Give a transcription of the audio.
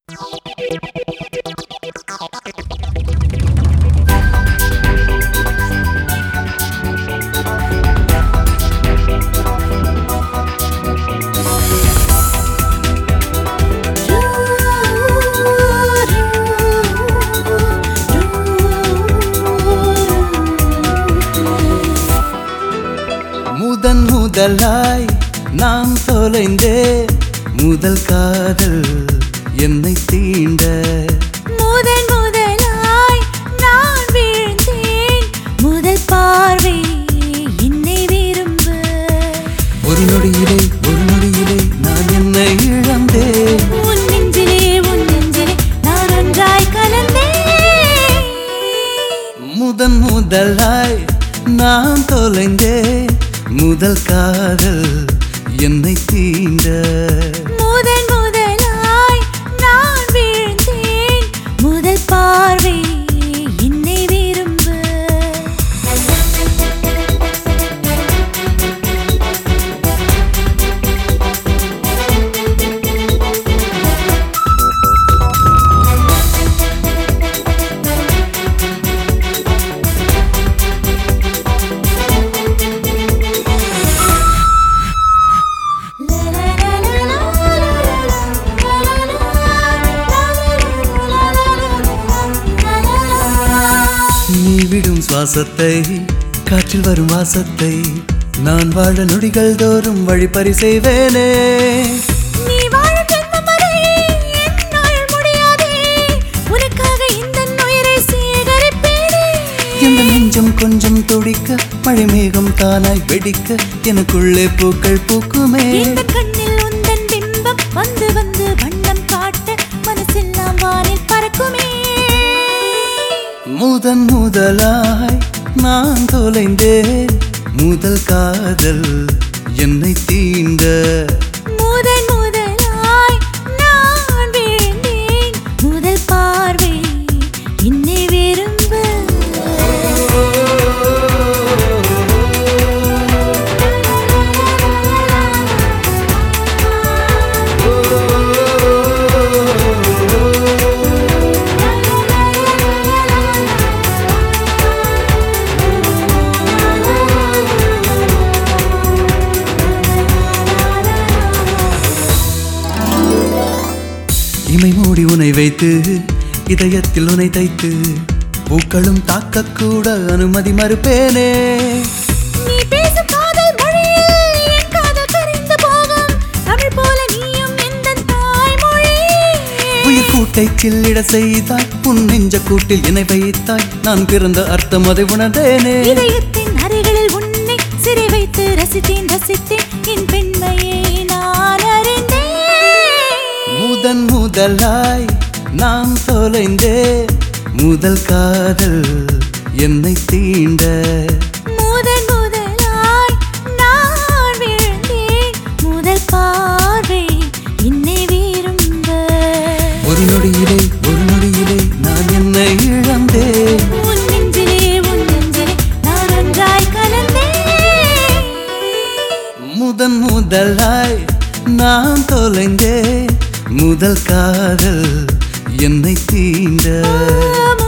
முதன் முதலாய் நாம் தொலைந்தே முதல் காதல் என்னை தீண்ட முதன் முதலாய் நான் வீழ்ந்தேன் முதல் பார்வை என்னை விரும்ப ஒரு நொடியிலே ஒரு நொடியிலே நான் என்னை இழந்தேன் உன் நெஞ்சிலே உன் நெஞ்சிலே நான் ஒன்றாய் கலந்தேன் முதன் முதலாய் நான் தொலைந்தே முதல் காதல் என்னை தீண்ட முதன் முதலாய் நான் வீழ்ந்தேன் முதல் பார்வை என்னை விரும்ப நீ விடும் சுவாசத்தை காற்றில் வரும் வாசத்தை நான் வாழ நொடிகள் தோறும் வழிப்பறி செய்வேனே நீ வாழும் ஜென்மம் வரை என்னால் முடியாதே. உனக்காக இந்த உயிரை சேகரிப்பேனே. எந்த நெஞ்சம் கொஞ்சம் துடிக்க மழை மேகம் தானாய் வெடிக்க எனக்குள்ளே பூக்கள் பூக்குமே இந்த கண்ணில் உந்தன் பிம்பம் வந்து வந்து வண்ணம் காட்ட மனசெல்லாம் வானில் பறக்குமே முதன் முதலாய் நான் தொலைந்தேன் முதல் காதல் என்னை தீண்ட முதன் முதலாய் நான் வீழ்ந்தேன் முதல் பார்வை என்னை விரும்ப இமை மூடி உனை வைத்து இதயத்தில் உனை தைத்து பூக்களும் தாக்கக்கூட அனுமதி மறுப்பேனே நீ பேசும் காதல் மொழியில் என் காதல் கரைந்து போகும் தமிழ் போல நீயும் எந்தன் தாய்மொழி உயிர் கூட்டை கிள்ளிட செய்தாய் உன் நெஞ்ச கூட்டில் இணை வைத்தாய் நான் பிறந்த அர்த்தம் அதை உணர்ந்தேனே இதயத்தின் அறைகளில் உன்னை சிறை வைத்து ரசித்தேன் ரசித்தேன் என் பெண்மையை நான் அறிந்தேன் முதன் முதலாய் நாம் தொலைந்தே முதல் காதல் என்னை தீண்ட முதன் முதலாய் நான் விழுந்தேன் முதல் பார்வை என்னை விரும்ப ஒரு நொடியிலே ஒரு நொடியிலே நான் என்னை இழந்தேன் உன் நெஞ்சிலே உன் நெஞ்சிலே நான் ஒன்றாய் கலந்தேன் முதன் முதலாய் நான் தொலைந்தே முதல் காதல் என்னை தீண்ட